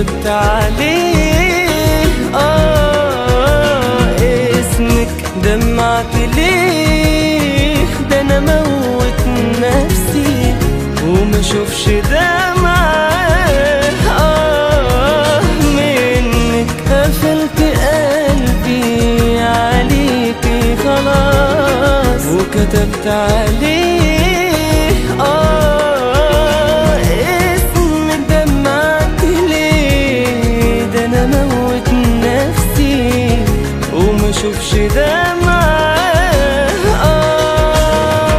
وكتبت عليه آه اسمك دمعت ليه ده أنا موت نفسي وما شوفش دمعة آه منك قفلت قلبي عليكي خلاص وكتبت عليه آه اسمك دمعت ليه ده أنا موت نفسي وما شوفش دمعة آه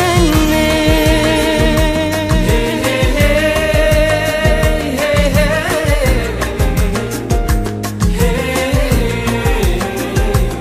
مني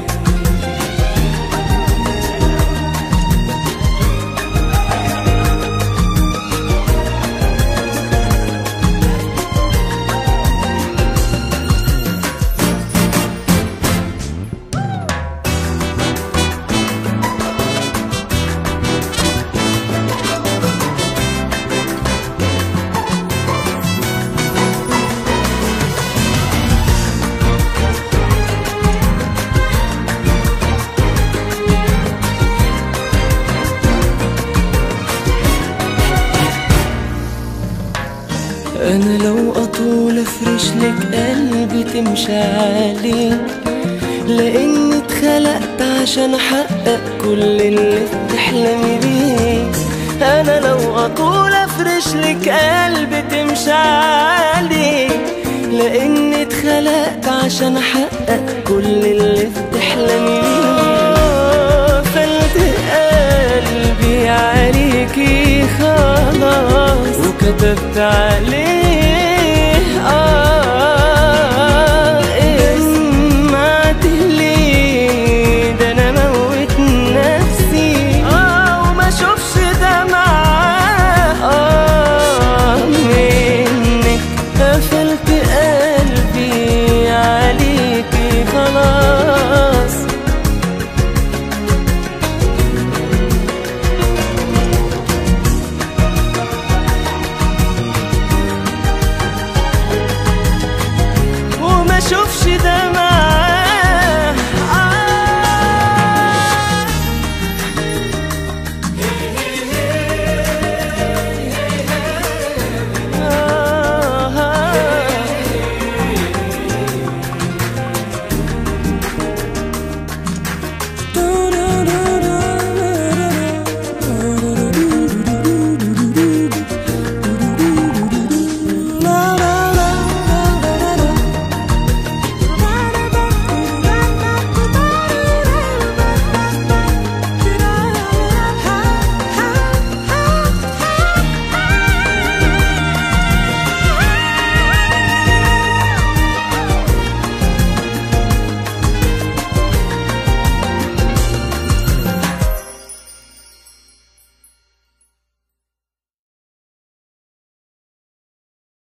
انا لو اطول افرش لك قلبي تمشي عليه لاني اتخلقت عشان احقق كل اللي بتحلمي بيه انا لو اطول افرش لك قلبي تمشي عليه لاني اتخلقت عشان احقق كل اللي بتحلمي بيه فلت قلبي عليكي خلاص وكتبت عليه